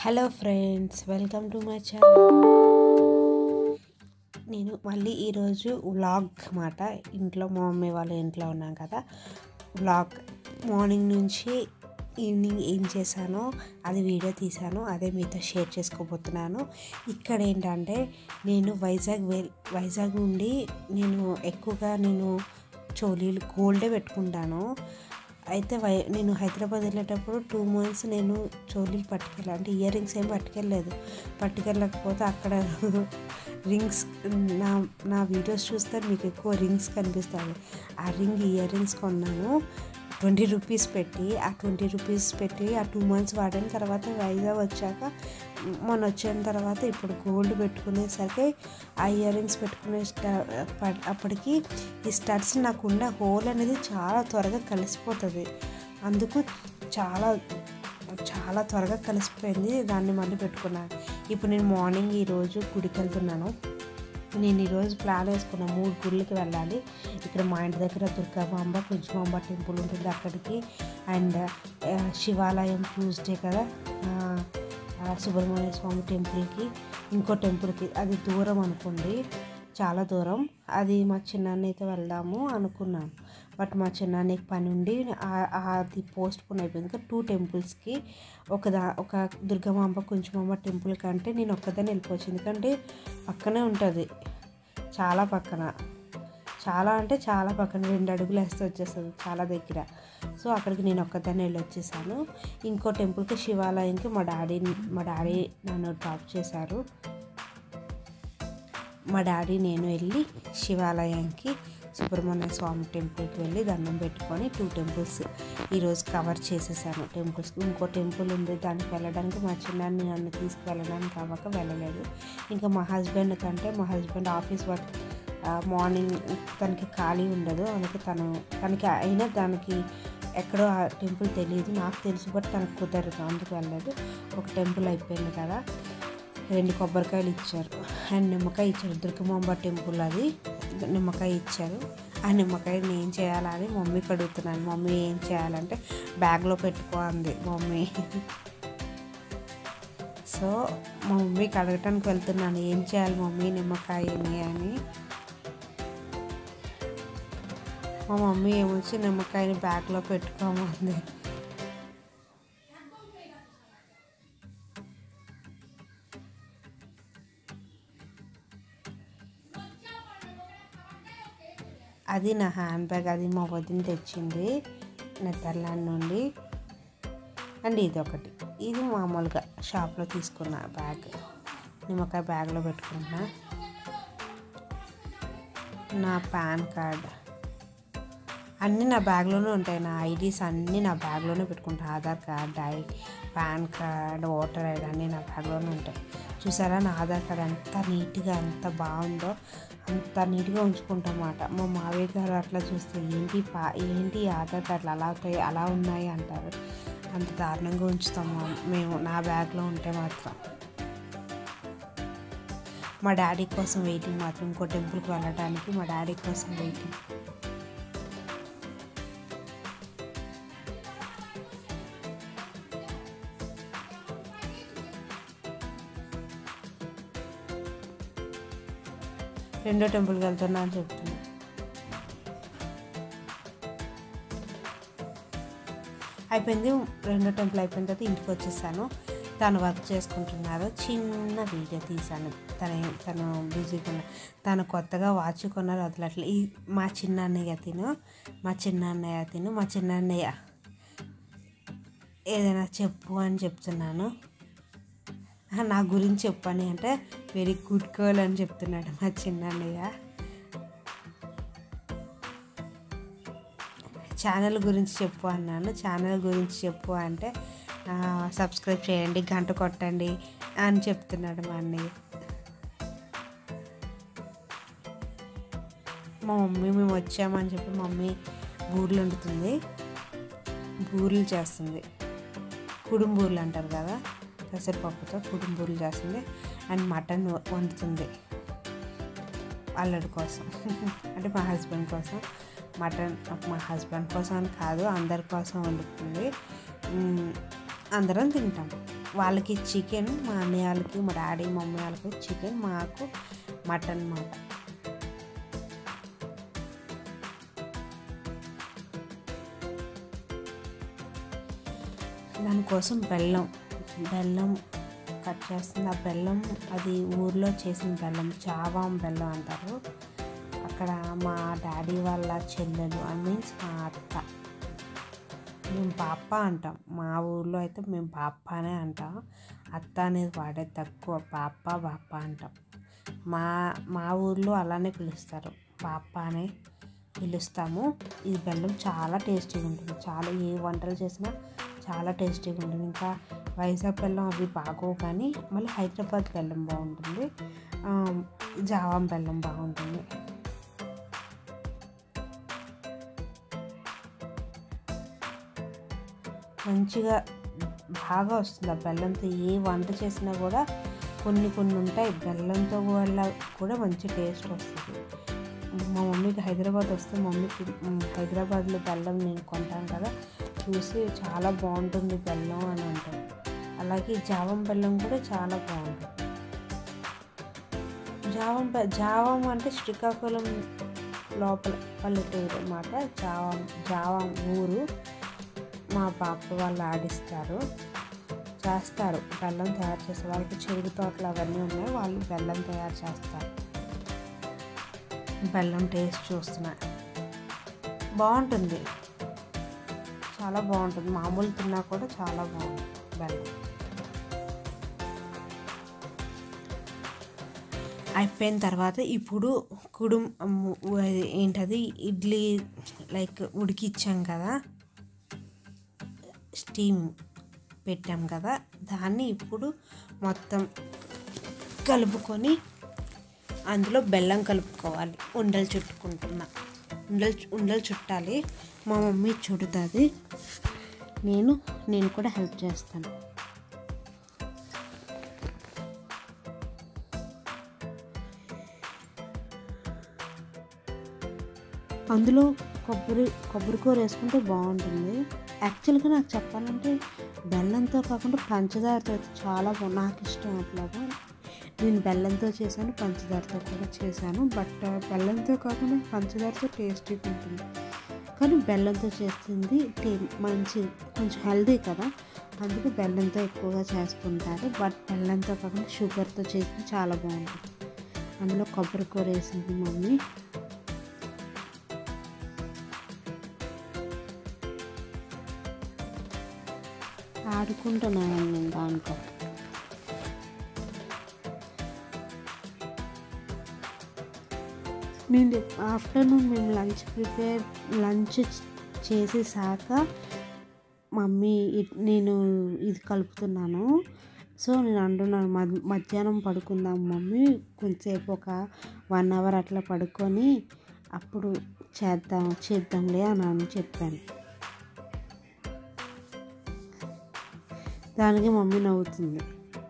hello friends welcome to my channel నేను మళ్ళీ ఈరోజు వ్లాగ్ మాట ఇంట్లో మా మమ్మీ వాళ్ళ ఇంట్లో ఉన్నాం కదా వ్లాగ్ మార్నింగ్ నుంచి ఈవినింగ్ ఏం చేశానో అది వీడియో తీశాను అదే మీతో షేర్ చేసుకోబోతున్నాను ఇక్కడ ఏంటంటే నేను వైజాగ్ వె వైజాగ్ నుండి నేను ఎక్కువగా నేను చోలీలు గోల్డే పెట్టుకుంటాను అయితే వై నేను హైదరాబాద్ వెళ్ళేటప్పుడు టూ మంత్స్ నేను చోలీలు పట్టుకెళ్ళాను అంటే ఇయర్ రింగ్స్ ఏం పట్టుకెళ్ళలేదు పట్టుకెళ్ళకపోతే అక్కడ రింగ్స్ నా నా వీడియోస్ చూస్తే మీకు ఎక్కువ రింగ్స్ కనిపిస్తాయి ఆ రింగ్ ఇయర్ రింగ్స్ కొన్నాను ట్వంటీ రూపీస్ పెట్టి ఆ ట్వంటీ రూపీస్ పెట్టి ఆ టూ మంత్స్ వాడిన తర్వాత వైజాగ్ వచ్చాక మొన్న వచ్చిన తర్వాత ఇప్పుడు గోల్డ్ పెట్టుకునేసరికి ఆ ఇయర్ రింగ్స్ పెట్టుకునే స్టా ప- అప్పటికి ఈ స్టడ్స్ నాకున్న హోల్ అనేది చాలా త్వరగా కలిసిపోతుంది అందుకు చాలా చాలా త్వరగా కలిసిపోయింది దాన్ని మళ్ళీ పెట్టుకున్నాను ఇప్పుడు నేను మార్నింగ్ ఈరోజు గుడికి వెళ్తున్నాను నేను ఈరోజు ప్లాన్ వేసుకున్న మూడు గుళ్ళకి వెళ్ళాలి ఇక్కడ మా ఇంటి దగ్గర దుర్గామాంబ కుజ్మాంబ టెంపుల్ ఉంటుంది అక్కడికి అండ్ ఆ, శివాలయం ట్యూస్డే కదా ఆ, ఆ, సుబ్రహ్మణ్య స్వామి టెంపుల్కి ఇంకో టెంపుల్కి అది దూరం అనుకోండి చాలా దూరం అది మా చిన్నాన్నయ్యతో వెళ్దాము అనుకున్నాను బట్ మా చిన్నాన్నయ్యకి పని ఉండి ఆ- ఆ- అది పోస్ట్ పోన్ అయిపోయింది ఇంకా టూ టెంపుల్స్కి ఒక దా ఒక దుర్గమాంబ కుంచుమాంబ టెంపుల్ కంటే నేను ఒక్కదాన్ని వెళ్ళిపోవచ్చు ఎందుకంటే పక్కనే ఉంటుంది చాలా పక్కన చాలా అంటే చాలా పక్కన రెండు అడుగులు వేస్తే వచ్చేస్తుంది చాలా దగ్గర సో అక్కడికి నేను ఒక్కదాన్ని వెళ్ళి వచ్చేసాను ఇంకో టెంపుల్కి శివాలయంకి మా డాడీ మా డాడీ నన్ను డ్రాప్ చేశారు మా డాడీ నేను వెళ్ళి శివాలయానికి సుబ్రహ్మణ్య స్వామి టెంపుల్కి వెళ్ళి దండం పెట్టుకొని టూ టెంపుల్స్ ఈరోజు కవర్ చేసేసాను టెంపుల్స్ ఇంకో టెంపుల్ ఉంది దానికి వెళ్ళడానికి మా చిన్నాన్ని నన్ను తీసుకువెళ్ళడానికి అవ్వక వెళ్ళలేదు ఇంకా మా హస్బెండ్ కంటే మా హస్బెండ్ ఆఫీస్ వర్క్ మార్నింగ్ తనకి ఖాళీ ఉండదు అందుకే తను తనకి అయినా దానికి ఎక్కడో ఆ టెంపుల్ తెలియదు నాకు తెలుసు బట్ తనకు కుదరదు అందుకు వెళ్ళలేదు ఒక టెంపుల్ అయిపోయింది కదా రెండు కొబ్బరికాయలు ఇచ్చారు అండ్ నిమ్మకాయ ఇచ్చారు దుర్గమాంబ టెంపుల్ అది నిమ్మకాయ ఇచ్చారు ఆ నిమ్మకాయని ఏం చేయాలని మమ్మీకి అడుగుతున్నాను మమ్మీ ఏం చేయాలంటే బ్యాగ్లో పెట్టుకో అంది మమ్మీ సో మా మమ్మీకి అడగటానికి వెళ్తున్నాను ఏం చేయాలి మమ్మీ నిమ్మకాయని అని మా మమ్మీ ఏమొచ్చి నిమ్మకాయని బ్యాగ్లో పెట్టుకోమంది అది నా హ్యాండ్ బ్యాగ్ అది మా వదిన తెచ్చింది నెదర్లాండ్ నుండి అండ్ ఇది ఒకటి ఇది మామూలుగా షాప్లో తీసుకున్న బ్యాగ్ నిమ్మకాయ బ్యాగ్లో పెట్టుకున్నా నా పాన్ కార్డ్ అన్నీ నా బ్యాగ్లోనే ఉంటాయి నా ఐడీస్ అన్నీ నా బ్యాగ్లోనే పెట్టుకుంటా ఆధార్ కార్డ్ ఐ పాన్ కార్డ్ ఓటర్ ఐడి అన్నీ నా బ్యాగ్లోనే ఉంటాయి చూసారా నా ఆధార్ కార్డ్ ఎంత నీట్గా ఎంత బాగుందో అంత నీట్గా ఉంచుకుంటామాట మా మావయ్య గారు అట్లా చూస్తే ఏంటి పా ఏంటి ఈ ఆధార్ కార్డులు అలా అవుతాయి అలా ఉన్నాయి అంటారు అంత దారుణంగా ఉంచుతాము మేము నా బ్యాగ్లో ఉంటే మాత్రం మా డాడీ కోసం వెయిటింగ్ మాత్రం ఇంకో టెంపుల్కి వెళ్ళడానికి మా డాడీ కోసం వెయిటింగ్ రెండో టెంపుల్కి వెళ్తున్నా అని చెప్తున్నా అయిపోయింది రెండో టెంపుల్ అయిపోయిన తర్వాత ఇంటికి వచ్చేసాను తను వర్క్ చేసుకుంటున్నారు చిన్న వీడియో తీశాను తన తను బిజీగా ఉన్న తను కొత్తగా వాచ్ కొన్నారు వదలట్లే ఈ మా చిన్న అన్నయ్య తిను మా చిన్న అన్నయ్య తిను మా చిన్న అన్నయ్య ఏదైనా చెప్పు అని చెప్తున్నాను "ఆ, నా గురించి చెప్పని అంటే వెరీ గుడ్ గర్ల్ అని చెప్తున్నాడు మా చిన్న అన్నయ్య ఛానల్ గురించి చెప్పు అన్నాను ఛానల్ గురించి చెప్పు అంటే "ఆ, సబ్స్క్రైబ్ చేయండి గంట కొట్టండి అని చెప్తున్నాడు మా అన్నయ్య మా మమ్మీ మేము వచ్చామని చెప్పి మమ్మీ బూరెలు వండుతుంది బూరెలు చేస్తుంది కుడుంబూర్లు అంటారు కదా పెసరపప్పుతో కుడుంబూర్లు చేస్తుంది అండ్ మటన్ వండుతుంది అల్లడి కోసం అంటే మా హస్బెండ్ కోసం మటన్ మా హస్బెండ్ కోసం అని కాదు అందరి కోసం వండుతుంది మ్, అందరం తింటాం వాళ్ళకి చికెన్ మా అన్నయ్య వాళ్ళకి మా డాడీ మమ్మీ వాళ్ళకి చికెన్ మాకు మటన్ అన్నమాట దానికోసం బెల్లం బెల్లం కట్ చేస్తుంది ఆ బెల్లం అది ఊర్లో చేసిన బెల్లం చావాం బెల్లం అంటారు అక్కడ మా డాడీ వాళ్ళ చెల్లెలు ఐ మీన్స్ మా అత్త మేము పాప అంటాం మా ఊర్లో అయితే మేము పాప అనే అంటాం అత్త అనేది వాడే తక్కువ పాప బాప అంటాం మా మా ఊర్లో అలానే పిలుస్తారు పాప అనే పిలుస్తాము ఈ బెల్లం చాలా టేస్టీగా ఉంటుంది చాలా ఏ వంటలు చేసినా చాలా టేస్టీగా ఉంటుంది ఇంకా వైజాగ్ బెల్లం అవి బాగోవు కానీ మళ్ళీ హైదరాబాద్ బెల్లం బాగుంటుంది ఆ, జావాం బెల్లం బాగుంటుంది మంచిగా బాగా వస్తుంది ఆ బెల్లంతో ఏ వంట చేసినా కూడా కొన్ని కొన్ని ఉంటాయి బెల్లంతో వల్ల కూడా మంచి టేస్ట్ వస్తుంది మా మమ్మీకి హైదరాబాద్ వస్తే మమ్మీకి మ్, హైదరాబాద్లో బెల్లం నేను కొంటాను కదా చూసి చాలా బాగుంటుంది బెల్లం అని అంటారు అలాగే జావం బెల్లం కూడా చాలా బాగుంటుంది జావం బె- జావం అంటే శ్రీకాకుళం లోపల పల్లెటూరు అన్నమాట జావం జావం ఊరు మా పాప వాళ్ళు ఆడిస్తారు చేస్తారు బెల్లం తయారు చేస్తారు వాళ్ళకి చెరుకు తోటలు అవన్నీ ఉన్నాయి వాళ్ళు బెల్లం తయారు చేస్తారు బెల్లం టేస్ట్ చూస్తున్నా బాగుంటుంది చాలా బాగుంటుంది మామూలు తిన్నా కూడా చాలా బాగుంటుంది బెల్లం అయిపోయిన తర్వాత ఇప్పుడు కుడుం ఏంటది ఇడ్లీ లైక్ ఉడికిచ్చాం కదా స్టీమ్ పెట్టాం కదా దాన్ని ఇప్పుడు మొత్తం కలుపుకొని అందులో బెల్లం కలుపుకోవాలి ఉండలు చుట్టుకుంటున్నా ఉండలు ఉండలు చుట్టాలి మా మమ్మీ చుడుతుంది నేను నేను కూడా హెల్ప్ చేస్తాను అందులో కొబ్బరి కొబ్బరికూర వేసుకుంటే బాగుంటుంది యాక్చువల్గా నాకు చెప్పాలంటే బెల్లంతో కాకుండా పంచదారతో అయితే చాలా బాగుంది నాకు ఇష్టం అట్లాగా నేను బెల్లంతో చేశాను పంచదారతో కూడా చేశాను బట్ బెల్లంతో కాకుండా పంచదారతో టేస్టీగా ఉంటుంది కానీ బెల్లంతో చేస్తుంది టే మంచి కొంచెం హెల్దీ కదా అందుకు బెల్లంతో ఎక్కువగా చేస్తుంటారు బట్ బెల్లంతో కాకుండా షుగర్తో చేసింది చాలా బాగుంటుంది అందులో కొబ్బరి కూర వేసింది మమ్మీ ఆడుకుంటున్నాను నేను దాంట్లో నేను ఆఫ్టర్నూన్ మేము లంచ్ ప్రిపేర్ లంచ్ చేసేసాక మమ్మీ ఇ- నేను ఇది కలుపుతున్నాను సో నేను అంటున్నాను మధ్- మధ్యాహ్నం పడుకుందాం మమ్మీ కొంచెంసేపు ఒక వన్ అవర్ అట్లా పడుకొని అప్పుడు చేద్దాం చేద్దాంలే అని అని చెప్పాను దానికి మమ్మీ నవ్వుతుంది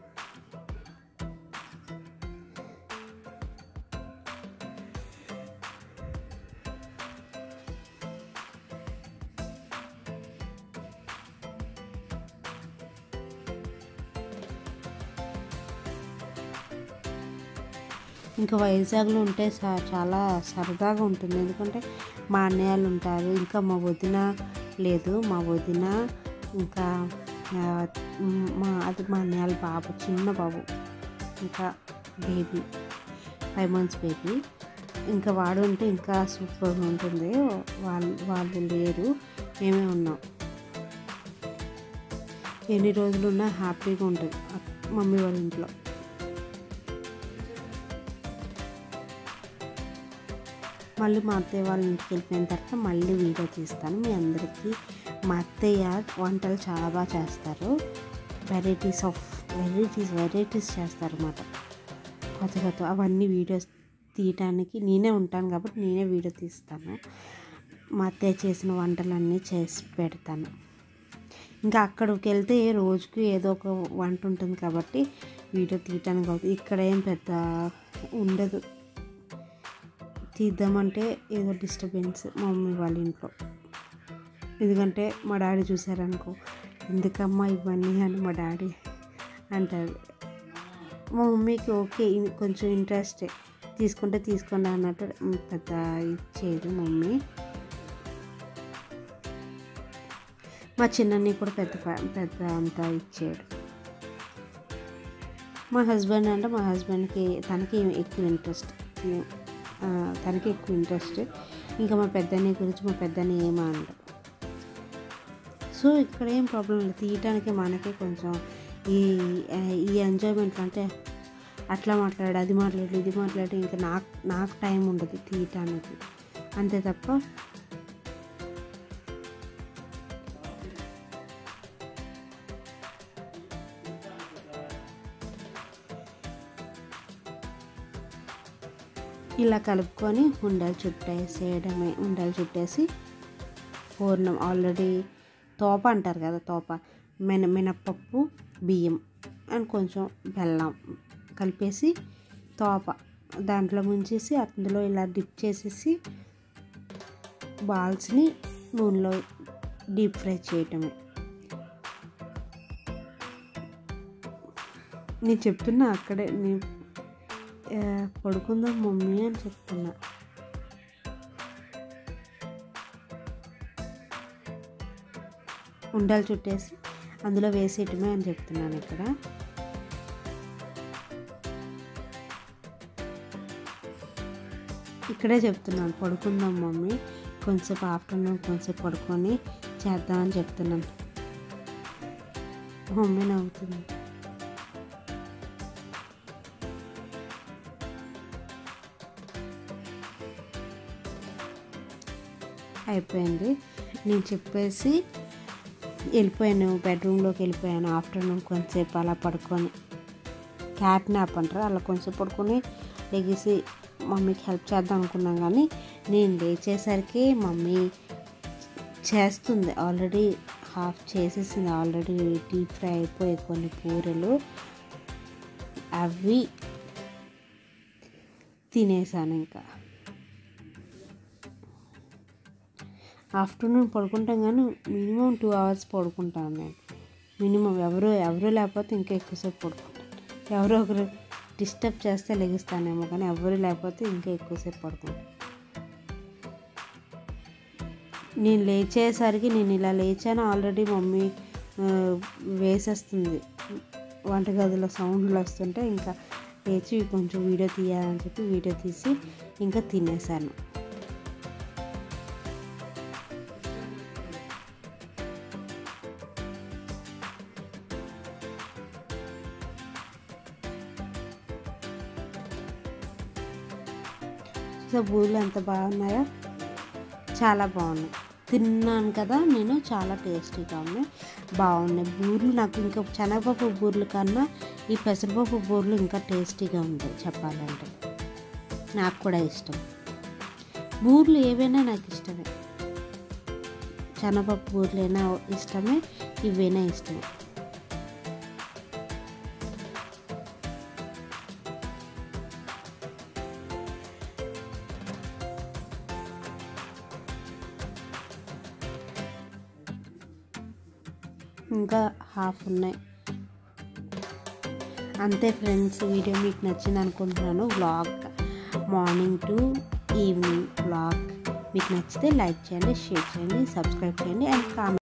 ఇంకా వైజాగ్లో ఉంటే స- చాలా సరదాగా ఉంటుంది ఎందుకంటే మా అన్నయ్యలు ఉంటారు ఇంకా మా వదిన లేదు మా వదిన ఇంకా ఆ, మ్, మా అది మా అన్నయ్యల బాబు చిన్న బాబు ఇంకా బేబీ ఫైవ్ మంత్స్ బేబీ ఇంకా వాడు ఉంటే ఇంకా సూపర్గా ఉంటుంది వాళ్ళు వాళ్ళు లేరు మేమే ఉన్నాం ఎన్ని రోజులు ఉన్నా హ్యాపీగా ఉంటుంది అక్- మమ్మీ వాళ్ళ ఇంట్లో మళ్ళీ మా అత్తయ్య వాళ్ళ ఇంటికి వెళ్ళిపోయిన తర్వాత మళ్ళీ వీడియో తీస్తాను మీ అందరికీ మా అత్తయ్య వంటలు చాలా బాగా చేస్తారు వెరైటీస్ ఆఫ్ వెరైటీస్ వెరైటీస్ చేస్తారు అన్నమాట కొత్త కొత్త అవన్నీ వీడియోస్ తీయటానికి నేనే ఉంటాను కాబట్టి నేనే వీడియో తీస్తాను మా అత్తయ్య చేసిన వంటలన్నీ చేసి పెడతాను ఇంకా అక్కడికి వెళ్తే రోజుకి ఏదో ఒక వంట ఉంటుంది కాబట్టి వీడియో తీయటానికి అవుతుంది ఇక్కడ ఏం పెద్ద ఉండదు తీద్దామంటే ఏదో డిస్టర్బెన్స్ మా మమ్మీ వాళ్ళ ఇంట్లో ఎందుకంటే మా డాడీ చూసారనుకో ఎందుకమ్మా ఇవన్నీ అని మా డాడీ అంటారు మా మమ్మీకి ఓకే ఇన్- కొంచెం ఇంట్రెస్ట్ తీసుకుంటే తీసుకోండి అన్నట్టు ఉమ్, పెద్ద ఇచ్చేది మమ్మీ మా చిన్నని కూడా పెద్ద ఫ్యా- పెద్ద అంతా ఇచ్చాడు మా హస్బెండ్ అంటే మా హస్బెండ్కి తనకి ఎక్కువ ఇంట్రెస్ట్ ఆ, తనకి ఎక్కువ ఇంట్రెస్ట్ ఇంకా మా పెద్దని గురించి మా పెద్దని ఏమా అంటారు సో ఇక్కడ ఏం ప్రాబ్లం లేదు తీయటానికి మనకి కొంచెం ఈ ఈ ఎంజాయ్మెంట్ అంటే అట్లా మాట్లాడు అది మాట్లాడు ఇది మాట్లాడి ఇంకా నాకు నాకు టైం ఉండదు తీయటానికి అంతే తప్ప ఇలా కలుపుకొని ఉండలు చుట్టేసేయడమే ఉండలు చుట్టేసి పూర్ణం ఆల్రెడీ తోప అంటారు కదా తోప మిన మినప్పప్పు బియ్యం అండ్ కొంచెం బెల్లం కలిపేసి తోప దాంట్లో ముంచేసి అందులో ఇలా డిప్ చేసేసి బాల్స్ని నూనెలో డీప్ ఫ్రై చేయటమే నేను చెప్తున్నా అక్కడే నేను ఆ, పడుకుందాం మమ్మీ అని చెప్తున్నా ఉండలు చుట్టేసి అందులో వేసేయటమే అని చెప్తున్నాను ఇక్కడ ఇక్కడే చెప్తున్నాను పడుకుందాం మమ్మీ కొంచెంసేపు ఆఫ్టర్నూన్ కొంచెంసేపు పడుకొని చేద్దామని చెప్తున్నాను మమ్మీ నవ్వుతుంది అయిపోయింది నేను చెప్పేసి వెళ్ళిపోయాను బెడ్రూమ్లోకి వెళ్ళిపోయాను ఆఫ్టర్నూన్ కొంచెంసేపు అలా పడుకొని క్యాట్ నాప్ అంటారు అలా కొంచెం పడుకొని లెగిసి మమ్మీకి హెల్ప్ చేద్దాం అనుకున్నాం కానీ నేను లేచేసరికి మమ్మీ చేస్తుంది ఆల్రెడీ హాఫ్ చేసేసింది ఆల్రెడీ డీప్ ఫ్రై అయిపోయి కొన్ని పూరలు అవి తినేసాను ఇంకా ఆఫ్టర్నూన్ పడుకుంటాం కానీ మినిమం టూ అవర్స్ పడుకుంటాను నేను మినిమం ఎవరు ఎవరు లేకపోతే ఇంకా ఎక్కువసేపు పడుకుంటాను ఎవరో ఒకరు డిస్టర్బ్ చేస్తే లెగిస్తానేమో కానీ ఎవరు లేకపోతే ఇంకా ఎక్కువసేపు పడుకుంటాను నేను లేచేసరికి నేను ఇలా లేచాను ఆల్రెడీ మమ్మీ ఆ, వేసేస్తుంది వంటగదిలో సౌండ్లు వస్తుంటే ఇంకా లేచి కొంచెం వీడియో తీయాలని చెప్పి వీడియో తీసి ఇంకా తినేసాను సో బూరెలు ఎంత బాగున్నాయో చాలా బాగున్నాయి తిన్నాను కదా నేను చాలా టేస్టీగా ఉన్నాయి బాగున్నాయి బూరెలు నాకు ఇంకా శనగపప్పు బూరెలు కన్నా ఈ పెసరపప్పు బూరెలు ఇంకా టేస్టీగా ఉంటాయి చెప్పాలంటే నాకు కూడా ఇష్టం బూరెలు ఏవైనా నాకు ఇష్టమే శనగపప్పు బూరెలైనా ఇష్టమే ఇవైనా ఇష్టమే ఇంకా హాఫ్ ఉన్నాయి అంతే ఫ్రెండ్స్ వీడియో మీకు నచ్చింది అనుకుంటున్నాను vlog morning to evening vlog మీకు నచ్చితే లైక్ చేయండి షేర్ చేయండి సబ్స్క్రైబ్ చేయండి అండ్ కామెంట్